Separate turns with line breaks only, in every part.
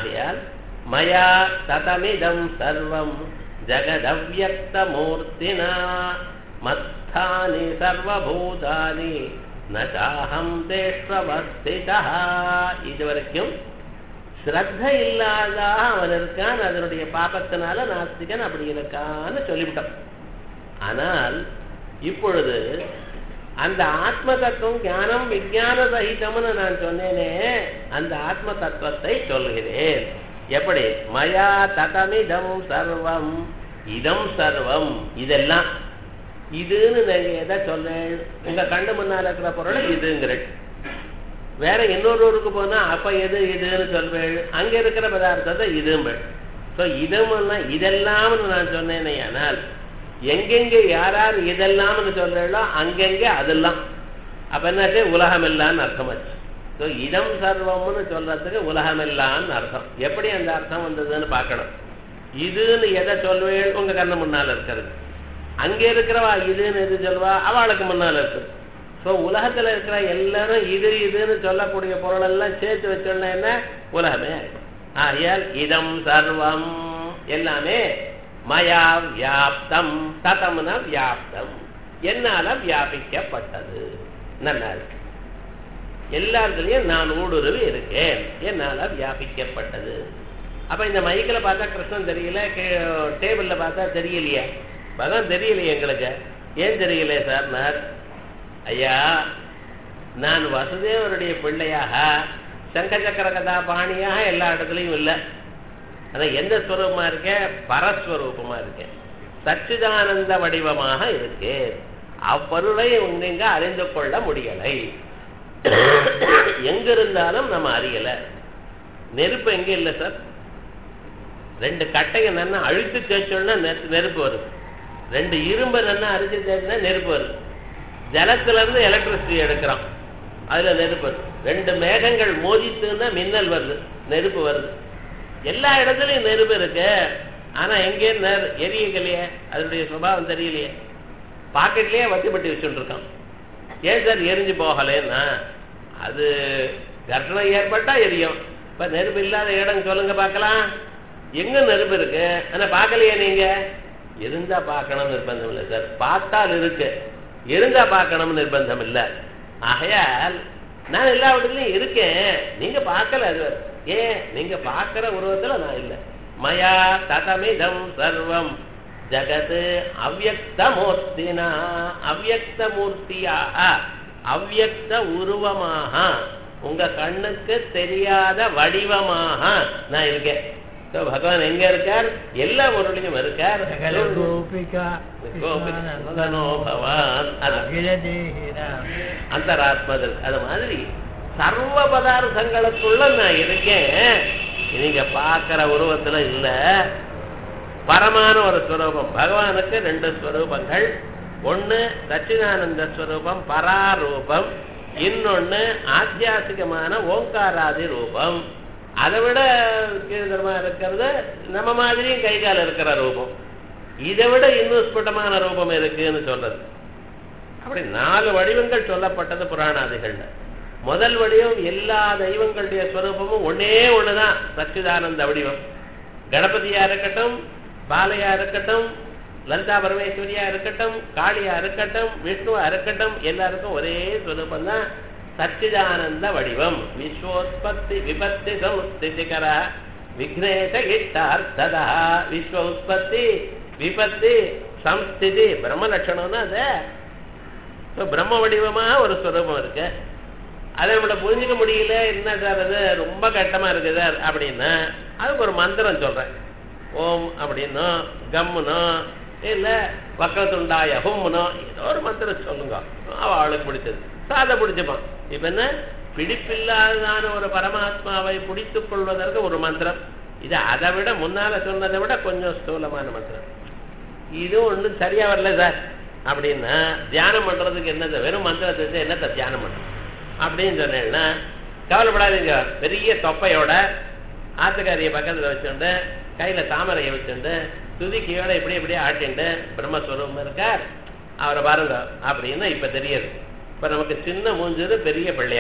ஆகையால் மயா ததமிதம் சர்வம் ஜகதவ்யக்தமூர்த்தினா மத்தானி சர்வபூதானி நச்சாஹம் தேஷ்வவஸ்திதா இதுவரைக்கும் ஸ்ரத்த இல்லாத அவன் இருக்கான் அதனுடைய பாபத்தினால நாஸ்திகன் அப்படி இருக்கான்னு சொல்லிவிட்டோம் ஆனால் இப்பொழுது அந்த ஆத்ம தத்துவம் ஞானம் விஞ்ஞான சகிதம்னு நான் சொன்னேனே அந்த ஆத்ம தத்துவத்தை சொல்கிறேன் எப்படி மயா ததமிதம் சர்வம் இதம் சர்வம் இதெல்லாம் இதுன்னு நீங்க எதை சொல்றேன் உங்க கண்ணு முன்னால இருக்கிற பொருளை இதுங்கிறேன் வேற இன்னொரு ஊருக்கு போனா அப்ப எது இதுன்னு சொல்வேன் அங்க இருக்கிற பதார்த்தத்தை இதும்பேன் ஸோ இதுமெல்லாம் இதெல்லாம்னு நான் சொன்னேனே ஆனால் எங்கெங்க யார் யார் இதெல்லாம்னு சொல்றீங்களோ அங்கெங்க அதெல்லாம் அப்ப என்னாச்சு உலகமெல்லாம்னு அர்த்தமாச்சு ஸோ இதம் சர்வம்னு சொல்றதுக்கு உலகமெல்லாம்னு அர்த்தம் எப்படி அந்த அர்த்தம் வந்ததுன்னு பார்க்கணும் இதுன்னு எதை சொல்வேன் உங்க கண்ணு முன்னால இருக்கிறது அங்க இருக்கிறவா இதுன்னு எது சொல்வா அவளுக்கு முன்னால இருக்குது ஸோ உலகத்துல இருக்கிற எல்லாரும் இது இதுன்னு சொல்லக்கூடிய பொருள் எல்லாம் சேர்த்து வச்சோம்னா என்ன உலகமே ஆயிடும் ஆகையால் இதம் சர்வம் எல்லாமே மயா வியாப்தம் ததம்னா வியாப்தம் என்னால வியாபிக்கப்பட்டது நல்லா இருக்கு எல்லாத்துலயும் நான் ஊடுருவி இருக்கேன் என்னால வியாபிக்கப்பட்டது அப்ப இந்த மைக்கில் பார்த்தா கிருஷ்ணன் தெரியல டேபிள்ல பார்த்தா தெரியலையே பகவான் தெரியலையே எங்களுக்கு ஏன் தெரியல சார் ஐயா நான் வசுதேவருடைய பிள்ளையாக சங்கச்சக்கர கதா பாணியாக எல்லா இடத்துலையும் இல்லை ஆனா எந்த ஸ்வரூபமா இருக்கேன் பரஸ்வரூபமா இருக்கேன் சச்சிதானந்த வடிவமாக இருக்கேன் அப்பொருளை உங்க அறிந்து கொள்ள முடியலை எங்க இருந்தாலும் நம்ம அறியல நெருப்பு எங்க இல்லை சார் ரெண்டு கட்டையை நல்லா அழுத்து தேய்ச்சோம்னா நெருப்பு வருது ரெண்டு இரும்பை நல்லா அரிச்சு தேய்ச்சினா நெருப்பு வருது ஜலத்துல இருந்து எலக்ட்ரிசிட்டி எடுக்கிறோம் அதுல நெருப்பு வருது ரெண்டு மேகங்கள் மோதித்துன்னா மின்னல் வருது நெருப்பு வருது எல்லா இடத்துலயும் நெருப்பு இருக்கு ஆனா எங்கே நேர் எரியலையே அதனுடைய சுபாவம் தெரியலையே பாக்கெட்லயே வத்திப்பட்டி வச்சுட்டு இருக்கான் ஏன் சார் எரிஞ்சு போகலன்னா அது கர்ப்பனை ஏற்பட்டா எரியும் இப்ப நெருப்பு இல்லாத இடம் சொல்லுங்க பார்க்கலாம் எங்க நெருப்பு இருக்கு ஆனா பார்க்கலையே நீங்க இருந்தா பார்க்கணும் நிர்பந்தம் இல்லை சார் பார்த்தால் இருக்கு இருந்தா பார்க்கணும் நிர்பந்தம் இல்லை ஆகையால் நான் எல்லா இடத்துலயும் இருக்கேன் நீங்க பார்க்கல அது ஏன் நீங்க பார்க்கிற உருவத்துல நான் இல்லை மயா ததமிதம் சர்வம் ஜகத் அவ்வக்த மூர்த்தினா அவ்வக்த மூர்த்தியாக அவ்வக்த உருவமாக உங்க கண்ணுக்கு தெரியாத வடிவமாக நான் இருக்கேன் பகவான் எங்க இருக்கார் எல்லா பொருளையும் இருக்கார் பகவான் அந்தராத்மதர் அது மாதிரி சர்வ பதார்த்தங்களுக்குள்ள நான் இருக்கேன் நீங்க பார்க்கிற உருவத்துல இல்ல பரமான ஒரு ஸ்வரூபம் பகவானுக்கு ரெண்டு ஸ்வரூபங்கள் ஒண்ணு சச்சிதானந்த ஸ்வரூபம் பராரூபம் இன்னொன்னு ஆத்தியாசிகமான ஓங்காராதி ரூபம் அதை விட கீழ்தரமா இருக்கிறது நம்ம மாதிரியும் கை கால இருக்கிற ரூபம் இதை விட இன்னும் ஸ்புட்டமான ரூபம் இருக்குன்னு சொல்றது அப்படி நாலு வடிவங்கள் சொல்லப்பட்டது புராணாதிகள்ல முதல் வடிவம் எல்லா தெய்வங்களுடைய ஸ்வரூபமும் ஒன்னே ஒண்ணுதான் சச்சிதானந்த வடிவம் கணபதியா இருக்கட்டும் பாலையா இருக்கட்டும் லலிதா பரமேஸ்வரியா இருக்கட்டும் காளியா இருக்கட்டும் விஷ்ணுவா இருக்கட்டும் எல்லாருக்கும் ஒரே ஸ்வரூபம் தான் சச்சிதானந்த வடிவம் விஸ்வோத்பத்தி விபத்தி சமுஸ்திகர விக்னேஷ இஷ்டார்த்ததா விஸ்வ உற்பத்தி விபத்தி சம்ஸ்திதி பிரம்ம லட்சணம்னா அது பிரம்ம வடிவமா ஒரு ஸ்வரூபம் இருக்கு அதை நம்மள புரிஞ்சுக்க முடியல என்ன சார் அது ரொம்ப கட்டமா இருக்குது அப்படின்னா அதுக்கு ஒரு மந்திரம் சொல்றேன் ஓம் அப்படின்னும் கம்முனோ இல்ல வக்கரத்துண்டாய ஹோம்னோ ஏதோ ஒரு மந்திரம் சொல்லுங்க அவளுக்கு பிடிச்சது சாதை பிடிச்சுப்பான் இப்ப என்ன பிடிப்பில்லாததான ஒரு பரமாத்மாவை பிடித்துக் கொள்வதற்கு ஒரு மந்திரம் இது அதை விட முன்னால சொன்னதை விட கொஞ்சம் ஸ்தூலமான மந்திரம் இதுவும் ஒன்றும் சரியா வரல சார் அப்படின்னா தியானம் பண்றதுக்கு என்னது வெறும் மந்திரத்தை என்னத்தை தியானம் பண்ணும் அப்படின்னு சொன்னேன்னா கவலைப்படாதீங்க பெரிய தொப்பையோட ஆத்துக்காரிய பக்கத்துல வச்சுண்டு கையில தாமரையை வச்சுண்டு துதிக்கையோட இப்படி இப்படியே ஆட்டிண்டு பிரம்மஸ்வரூபம் இருக்கார் அவரை பாருங்க அப்படின்னு இப்ப தெரியுது இப்ப நமக்கு சின்ன மூஞ்சது பெரிய பிள்ளையார்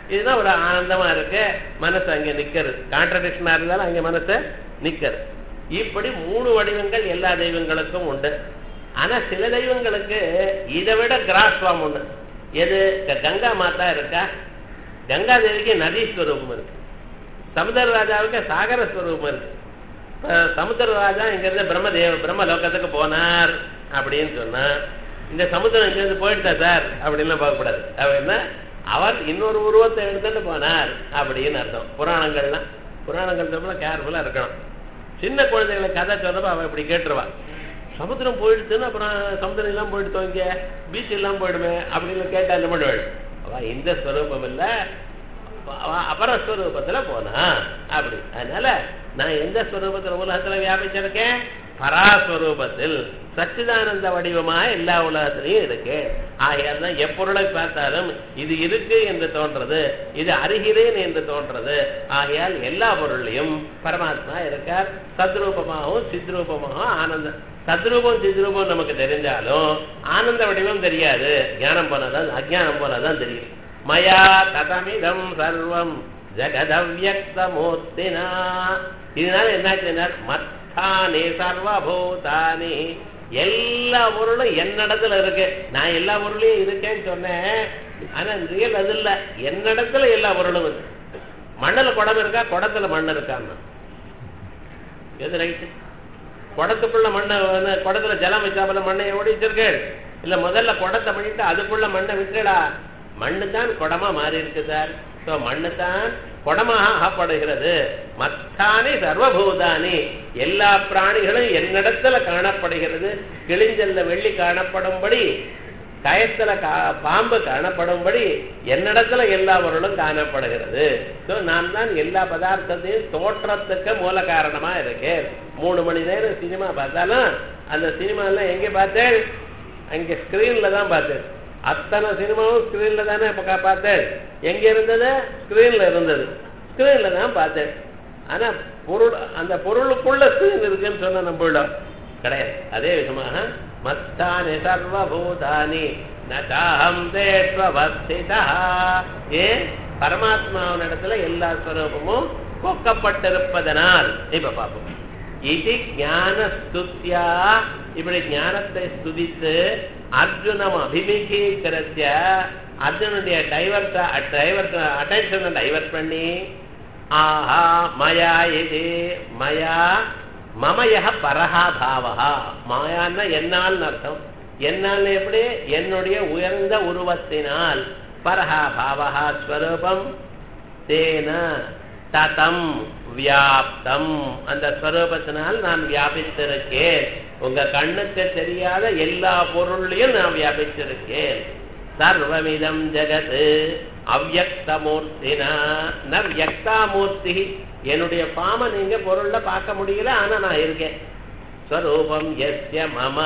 இதுதான் ஒரு ஆனந்தமா இருக்கு மனசு அங்க நிக்கிறது கான்ட்ரடிக்ஷனா இருந்தாலும் அங்க மனசு நிக்கிறது இப்படி மூணு வடிவங்கள் எல்லா தெய்வங்களுக்கும் உண்டு ஆனா சில தெய்வங்களுக்கு இதை விட கிராஸ் ஃபார்ம் உண்டு எது க- கங்கா மாதா இருக்கா கங்கா தேவிக்கு நதீஸ்வரூபம் இருக்கு சமுதர ராஜாவுக்கு சாகர ஸ்வரூபம் இருக்கு இப்ப சமுத்திர ராஜா இங்கிருந்து பிரம்மதேவ பிரம்ம லோகத்துக்கு போனார் அப்படின்னு சொன்னா இந்த சமுத்திரம் இங்கிருந்து போயிட்டா சார் அப்படின்லாம் பார்க்கக்கூடாது அவர் என்ன அவர் இன்னொரு உருவத்தை எடுத்துட்டு போனார் அப்படின்னு அர்த்தம் புராணங்கள்லாம் புராணங்கள் சொல்ல கேர்ஃபுல்லா இருக்கணும் சின்ன குழந்தைகளை கதை சொன்னப்ப அவன் இப்படி கேட்டுருவா சமுத்திரம் போயிடுச்சுன்னு அப்புறம் சமுத்திரம் எல்லாம் போயிடுத்தோம் இங்க பீச் எல்லாம் போயிடுமே அப்படின்னு கேட்டா என்ன பண்ணுவாள் அவ இந்த ஸ்வரூபம் இல்ல அவ அபரஸ்வரூபத்துல போனா அப்படி அதனால நான் எந்த ஸ்வரூபத்துல உலகத்துல வியாபிச்சிருக்கேன் பராஸ்வரூபத்தில் சச்சிதானந்த வடிவமா எல்லா உலகத்திலையும் இருக்கு ஆகையால் தான் எப்பொருளை பார்த்தாலும் இது இருக்கு என்று தோன்றது இது அறிகிறேன் என்று தோன்றது ஆகையால் எல்லா பொருளையும் பரமாத்மா இருக்கார் சத்ரூபமாகவும் சித்ரூபமாகவும் ஆனந்த சத்ரூபம் சித்ரூபம் நமக்கு தெரிஞ்சாலும் ஆனந்த வடிவம் தெரியாது ஞானம் போனதான் அஜ்ஞானம் போனதான் தெரியும் மயா ததமிதம் சர்வம் ஜெகதவ்யக்தமூர்த்தினா இதனால என்னாச்சுன்னா மத்தானி சர்வபூதானி எல்லா பொருளும் என்னிடத்துல இருக்கு நான் எல்லா பொருளையும் இருக்கேன்னு சொன்னேன் ஆனா ரியல் அது இல்ல என்னிடத்துல எல்லா பொருளும் இருக்கு மண்ணுல குடம் இருக்கா குடத்துல மண் இருக்கான்னா எது ரைட்டு குடத்துக்குள்ள மண்ணை வந்து குடத்துல ஜலம் வச்சாப்புல மண்ணை ஓடி வச்சிருக்கேள் இல்ல முதல்ல குடத்தை பண்ணிட்டு அதுக்குள்ள மண்ணை விட்டுடா மண்ணு தான் குடமா மாறி இருக்கு சார் ஸோ மண்ணு தான் குடமாக ஆகப்படுகிறது மத்தானி சர்வபூதானி எல்லா பிராணிகளும் என்னிடத்துல காணப்படுகிறது கிழிஞ்சல்ல வெள்ளி காணப்படும்படி கயத்துல கா- பாம்பு காணப்படும்படி என்னிடத்துல எல்லா பொருளும் காணப்படுகிறது ஸோ நான் தான் எல்லா பதார்த்தத்தையும் தோற்றத்துக்கு மூல காரணமா இருக்கேன் மூணு மணி நேரம் சினிமா பார்த்தாலும் அந்த சினிமாலாம் எங்க பார்த்தேன் அங்க ஸ்கிரீன்ல தான் பார்த்தேன் அத்தனை சினிமாவும் ஸ்கிரீன்ல தானே இப்ப கா- பார்த்தேன் எங்க இருந்தது ஸ்கிரீன்ல இருந்தது ஸ்கிரீன்ல தான் பார்த்தேன் ஆனா பொருள் அந்த பொருளுக்குள்ள ஸ்கிரீன் இருக்குன்னு சொன்ன நம்பிடும் கிடையாது அதே விதமாக மத்தானி சர்வபூதானி நகாஹம் தேஷ்வஸ்திதா ஏன் பரமாத்மாவின் இடத்துல எல்லா ஸ்வரூபமும் கொக்கப்பட்டிருப்பதனால் இப்ப பார்ப்போம் இது ஞான ஸ்துத்யா இப்படி ஞானத்தை ஸ்துதித்து அர்ஜுனம் அபிமுகீகரத்திய அர்ஜுனுடைய டைவர்ட் டைவர்ட் அட்டென்ஷனை டைவர்ட் பண்ணி ஆஹா மயா இது மயா மமயக பரஹா பாவகா மாயான்னா என்னால் அர்த்தம் என்னால் எப்படி என்னுடைய உயர்ந்த உருவத்தினால் பரஹா பாவகா ஸ்வரூபம் தேன ததம் வியாப்தம் அந்த ஸ்வரூபத்தினால் நான் வியாபித்திருக்கேன் உங்க கண்ணுக்கு தெரியாத எல்லா பொருளையும் நான் வியாபிச்சிருக்கேன் சர்வமிதம் ஜெகத் அவ்வக்தமூர்த்தினா ந வியக்தாமூர்த்தி என்னுடைய பாம நீங்க பொருள்ல பார்க்க முடியல ஆனா நான் இருக்கேன் ஸ்வரூபம் எஸ்ய மம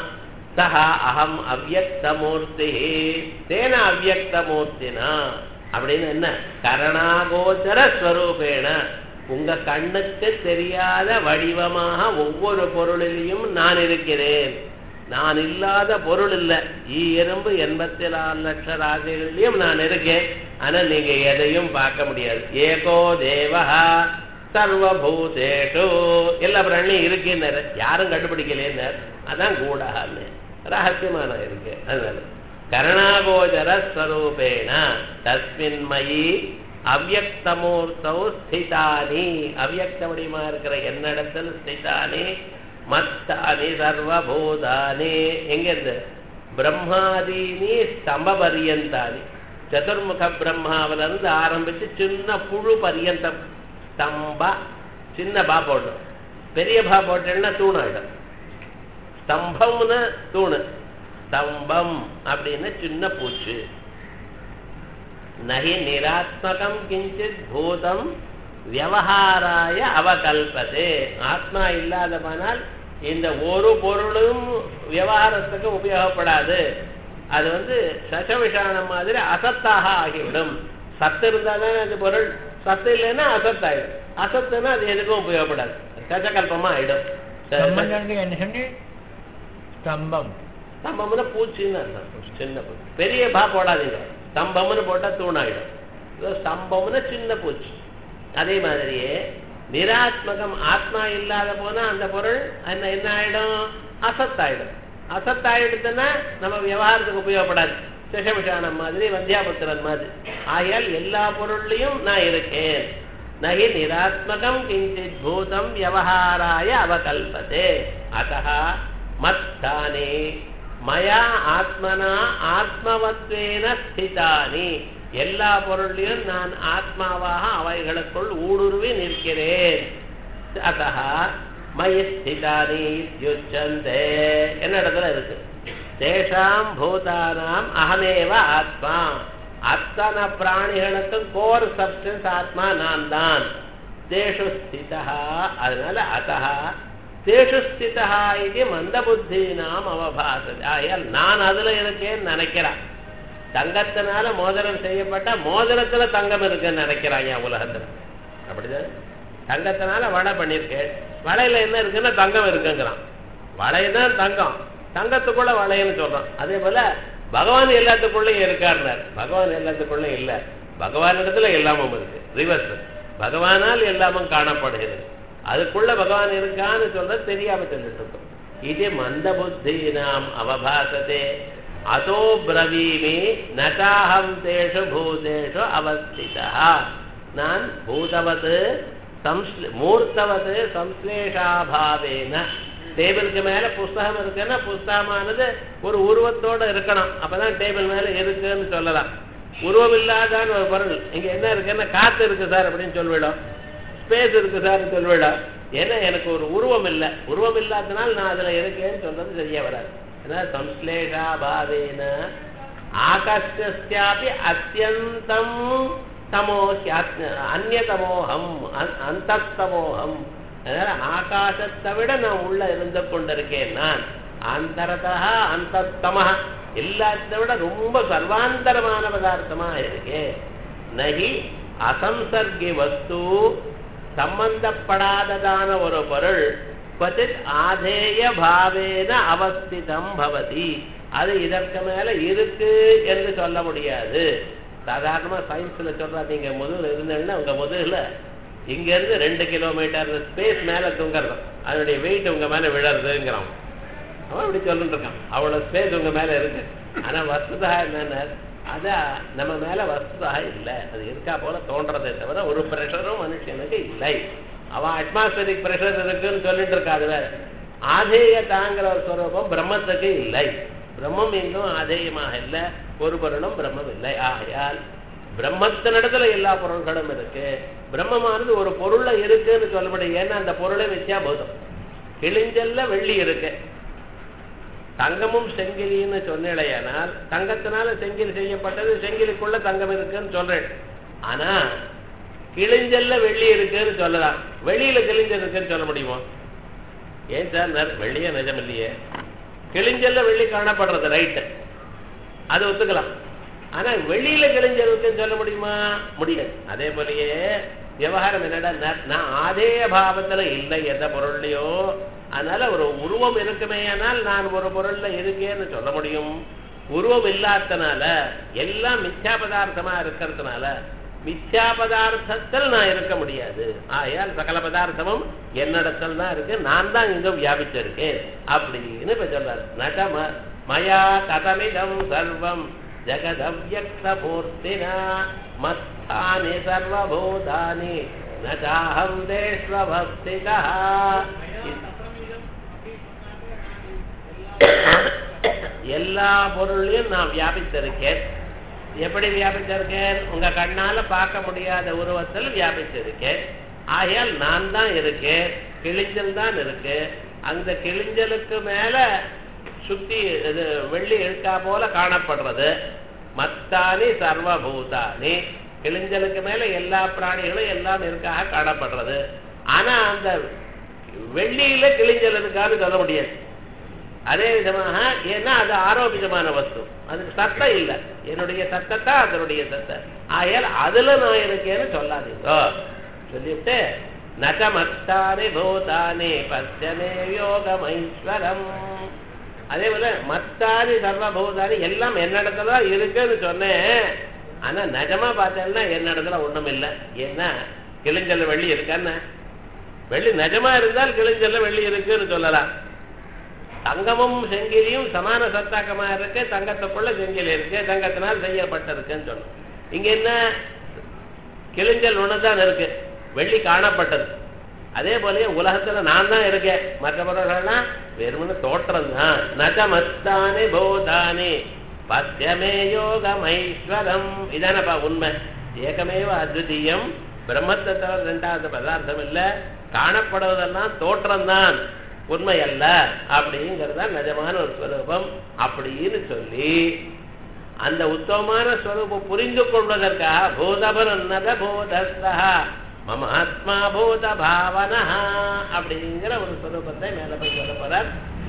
சஹா அகம் அவ்வக்தமூர்த்தி தேன அவ்வக்தமூர்த்தினா அப்படின்னு என்ன கரணாகோச்சர ஸ்வரூபேண உங்க கண்ணுக்கு தெரியாத வடிவமாக ஒவ்வொரு பொருளிலையும் நான் இருக்கிறேன் நான் இல்லாத பொருள் இல்ல ஈ எறும்பு எண்பத்தி நாலு லட்ச ராசிகளிலையும் நான் இருக்கேன் ஆனா நீங்க எதையும் பார்க்க முடியாது ஏகோ தேவஹா சர்வபூதேஷு எல்லா பிராணியும் இருக்குன்னாரு யாரும் கண்டுபிடிக்கலேன்னார் அதான் கூடான்னு ரகசியமான இருக்கு அதனால கருணாகோச்சர ஸ்வரூபேண தஸ்மின்மயி அவ்வக்தமூர்த்தௌ ஸ்திதானி அவ்வக்த வடிவமா இருக்கிற என்னிடத்தில் ஸ்திதானி மத்தானி சர்வபூதானி எங்க இருந்து பிரம்மாதீனி ஸ்தம்ப பரியந்தானி சதுர்முக பிரம்மாவில இருந்து ஆரம்பிச்சு சின்ன புழு பரியந்தம் ஸ்தம்ப சின்ன பா போடணும் பெரிய பா போட்டேன்னா தூணாயிடும் ஸ்தம்பம்னு தூணு ஸ்தம்பம் அப்படின்னு சின்ன பூச்சு நகி நிராத்மகம் கிஞ்சித் பூதம் வியவஹாராய அவகல்பதே ஆத்மா இல்லாதவனால் இந்த ஒரு பொருளும் விவகாரத்துக்கு உபயோகப்படாது அது வந்து சசவிஷானம் மாதிரி அசத்தாக ஆகிவிடும் சத்து இருந்தா தானே அந்த பொருள் சத்து இல்லைன்னா அசத்தாயிடும் அசத்துனா அது எதுக்கும் உபயோகப்படாது சசகல்பமா ஆயிடும் ச-
ஸ்தம்பம் என்ன சொன்னி ஸ்தம்பம்
ஸ்தம்பம்னு பூச்சின்னு அர்த்தம் சின்ன பூச்சி பெரிய பா போடாதீங்க ஸ்தம்பம்னு போட்டா தூணாயிடும் ஸ்தம்பம்னு சின்ன பூச்சி அதே மாதிரியே நிராத்மகம் ஆத்மா இல்லாத போனா அந்த பொருள் என்ன என்ன ஆயிடும் அசத்தாயிடும் அசத்தாயிடுதுன்னா நம்ம விவகாரத்துக்கு உபயோகப்படாது சிஷமிஷானம் மாதிரி வந்தியாபுத்திரன் மாதிரி ஆகையால் எல்லா பொருள்லையும் நான் இருக்கேன் நகி நிராத்மகம் கிஞ்சித் பூதம் வியவஹாராய அவகல்பதே அத்தः மத்தானே மயா ஆத்மனா ஆத்மவத்வேன ஸ்திதானி எல்லா பொருளையும் நான் ஆத்மாவாக அவைகளுக்குள் ஊடுருவி நிற்கிறேன் அத்தः மயி ஸ்திதானி இத்யுச்சந்தே என்ன இடத்துல இருக்கு தேஷாம் பூதானாம் அகமேவ ஆத்மா அத்தனை பிராணிகளுக்கும் கோர் சப்ஸ்டன்ஸ் ஆத்மா நான் தான் தேஷு ஸ்திதா அதனால அத்தः தேஷு ஸ்திதா இது மந்த புத்தி நாம் அவபாசது ஆகையால் நான் அதுல இருக்கேன்னு நினைக்கிறான் தங்கத்தினால மோதிரம் செய்யப்பட்ட மோதிரத்துல தங்கம் இருக்குன்னு நினைக்கிறான் என் உலகத்துல அப்படிதான் தங்கத்தினால வடை பண்ணியிருக்கேன் வளையல என்ன இருக்குன்னா தங்கம் இருக்குங்கிறான் வளையதான் தங்கம் தங்கத்துக்குள்ள வளையன்னு சொல்றான் அதே போல பகவான் எல்லாத்துக்குள்ளயும் இருக்காருனார் பகவான் எல்லாத்துக்குள்ளயும் இல்ல பகவான் இடத்துல எல்லாமும் இருக்கு ரிவர்ஸ் பகவானால் எல்லாமும் காணப்படுகிறது அதுக்குள்ள பகவான் இருக்கான்னு சொல்றது தெரியாம சொல்லிட்டு இருக்கோம் இது மந்த புத்தி நாம் அவபாசதே அதோ பிரவீமி நகாஹம் தேஷு பூதேஷு அவஸ்திதா நான் பூதவது சம்ஸ்ல மூர்த்தவது சம்ஸ்லேஷாபாவேன டேபிளுக்கு மேல புஸ்தகம் இருக்குன்னா புஸ்தகமானது ஒரு உருவத்தோட இருக்கணும் அப்பதான் டேபிள் மேல இருக்குன்னு சொல்லலாம் உருவம் இல்லாதான்னு ஒரு பொருள் இங்க என்ன இருக்குன்னா காத்து இருக்கு சார் அப்படின்னு சொல்லிவிடும் ஸ்பேஸ் இருக்கு சார் சொல்லிவிடும் ஏன்னா எனக்கு ஒரு உருவம் இல்லை உருவம் இல்லாதனால நான் அதுல இருக்கேன்னு சொல்றது சரியா வராது ஏன்னா சம்ஸ்லேஷாபாவேன ஆகாஷ்யாபி அத்தியந்தம் தமோஹ்யாத் அந்நதமோகம் அந்தஸ்தமோகம் அதனால ஆகாசத்தை விட நான் உள்ள இருந்து கொண்டிருக்கேன் நான் ஆந்தரதா அந்தஸ்தம எல்லாத்தை விட ரொம்ப சர்வாந்தரமான பதார்த்தமா இருக்கேன் நகி அசம்சர்கி வஸ்து சம்பந்தப்படாததான ஒரு பொருள் கொச்சித் ஆதேய பாவேன அவஸ்திதம் பவதி அது இதற்கு மேல இருக்கு என்று சொல்ல முடியாது சாதாரணமா சயின்ஸ்ல சொல்றா நீங்க முதுகுல இருந்தீங்கன்னா உங்க முதுகுல இங்க இருந்து ரெண்டு கிலோமீட்டர் ஸ்பேஸ் மேல தூங்குறது அதனுடைய வெயிட் உங்க மேல விழறதுங்கிறான் அவன் இப்படி சொல்லிட்டு இருக்கான் அவ்வளவு ஸ்பேஸ் உங்க மேல இருக்கு ஆனா வஸ்துதா என்னன்னா அதான் நம்ம மேல வஸ்துதா இல்லை அது இருக்கா போல தோன்றதே தவிர ஒரு ப்ரெஷரும் மனுஷனுக்கு இல்லை அவன் அட்மாஸ்பரிக் ப்ரெஷர் இருக்குன்னு சொல்லிட்டு இருக்காதுல ஆதேய தாங்கிற ஒரு ஸ்வரூபம் பிரம்மத்துக்கு இல்லை பிரம்மம் எங்கும் ஆதேயமாக இல்லை ஒரு பொருளும் பிரம்மம் இல்லை ஆகையால் பிரம்மத்தினிடத்துல எல்லா பொருள்களும் இருக்கு பிரம்மமானது ஒரு பொருள்ல இருக்குன்னு சொல்ல முடியும் ஏன்னா அந்த பொருளை வச்சா போதும் கிழிஞ்சல்ல வெள்ளி இருக்கு தங்கமும் செங்கிலின்னு சொன்னேடையானால் தங்கத்தினால செங்கில் செய்யப்பட்டது செங்கிலுக்குள்ள தங்கம் இருக்குன்னு சொல்றேன் ஆனா கிழிஞ்சல்ல வெள்ளி இருக்குன்னு சொல்லலாம் வெளியில கிழிஞ்சல் இருக்குன்னு சொல்ல முடியுமா ஏன் சார் வெள்ளியே நிஜம் இல்லையே கிழிஞ்சல்ல வெள்ளி காணப்படுறது ரைட்டு அது ஒத்துக்கலாம் ஆனா வெளியில கிழிஞ்சல் இருக்குன்னு சொல்ல முடியுமா முடியாது அதே போலயே விவகாரம் என்னடா நான் ஆதேய பாவத்துல இல்லை எந்த பொருள்லையோ அதனால ஒரு உருவம் இருக்குமே ஆனால் நான் ஒரு பொருள்ல இருக்கேன்னு சொல்ல முடியும் உருவம் இல்லாதனால எல்லாம் மித்யா பதார்த்தமா இருக்கிறதுனால மித்யா பதார்த்தத்தில் நான் இருக்க முடியாது ஆயால் சகல பதார்த்தமும் என்னிடத்தில் தான் இருக்கு நான் தான் இங்க வியாபிச்சிருக்கேன் அப்படின்னு இப்ப சொல்றாரு நகம மயா கதமிதம் சர்வம் ஜகதவ்யக்தமூர்த்தினா மஸ்தானி சர்வபூதானி நாஹம் தேஷ்வபக்திகா எல்லா பொருளையும் நான் வியாபித்திருக்கேன் எப்படி வியாபிச்சிருக்கேன் உங்க கண்ணால பார்க்க முடியாத உருவத்தில் வியாபிச்சிருக்கேன் ஆகையால் நான் தான் இருக்கேன் கிழிஞ்சல் தான் இருக்கு அந்த கிழிஞ்சலுக்கு மேல சுத்தி இது வெள்ளி இருக்கா போல காணப்படுறது மத்தானி சர்வபூதானி கிழிஞ்சலுக்கு மேல எல்லா பிராணிகளும் எல்லாம் இருக்காக காணப்படுறது ஆனா அந்த வெள்ளியில கிழிஞ்சல் இருக்கான்னு சொல்ல முடியாது அதே விதமாக ஏன்னா அது ஆரோபிதமான வஸ்து அதுக்கு சத்தம் இல்லை என்னுடைய சத்தத்தை அதனுடைய சத்தை ஆகையால் அதுல நான் இருக்கேன்னு சொல்லாதீங்க சொல்லிவிட்டு நகமத்தானி பூதானி பச்சமே யோகமைஸ்வரம் அதே போல மத்தானி சர்வபூதானி எல்லாம் என்னிடத்துல தான் இருக்குன்னு சொன்னேன் ஆனா நிஜமா பார்த்தேன்னா என்ன இடத்துல ஒண்ணும் இல்லை ஏன்னா கிழிஞ்சல்ல வெள்ளி இருக்கான்னு வெள்ளி நிஜமா இருந்தால் கிழிஞ்சல்ல வெள்ளி இருக்குன்னு சொல்லலாம் தங்கமும் செங்கிலியும் சமான சத்தாக்கமா இருக்கு தங்கத்துக்குள்ள செங்கிலி இருக்கு தங்கத்தினால் செய்யப்பட்டிருக்குன்னு சொல்லணும் இங்க என்ன கிழிஞ்சல் ஒண்ணுதான் இருக்கு வெள்ளி காணப்பட்டது அதே போலயே உலகத்துல நான் தான் இருக்கேன் மற்ற பொருள்கள்லாம் வெறுமனே தோற்றம் தான் நஜமஸ்தானே போதானே பத்தியமே யோகமைஸ்வரம் இதானப்பா உண்மை ஏகமேவ அத்விதீயம் பிரம்மத்தை தவிர ரெண்டாவது பதார்த்தம் இல்ல காணப்படுவதெல்லாம் தோற்றம்தான் உண்மை அல்ல அப்படிங்கிறது நிஜமான ஒரு ஸ்வரூபம் அப்படின்னு சொல்லி அந்த உத்தமமான ஸ்வரூபம் புரிந்து கொள்வதற்காக பூதபரன்னத பூதஸ்தா மம ஆத்மா பூத பாவனா அப்படிங்கிற ஒரு ஸ்வரூபத்தை மேல போய் சொல்ல போறார்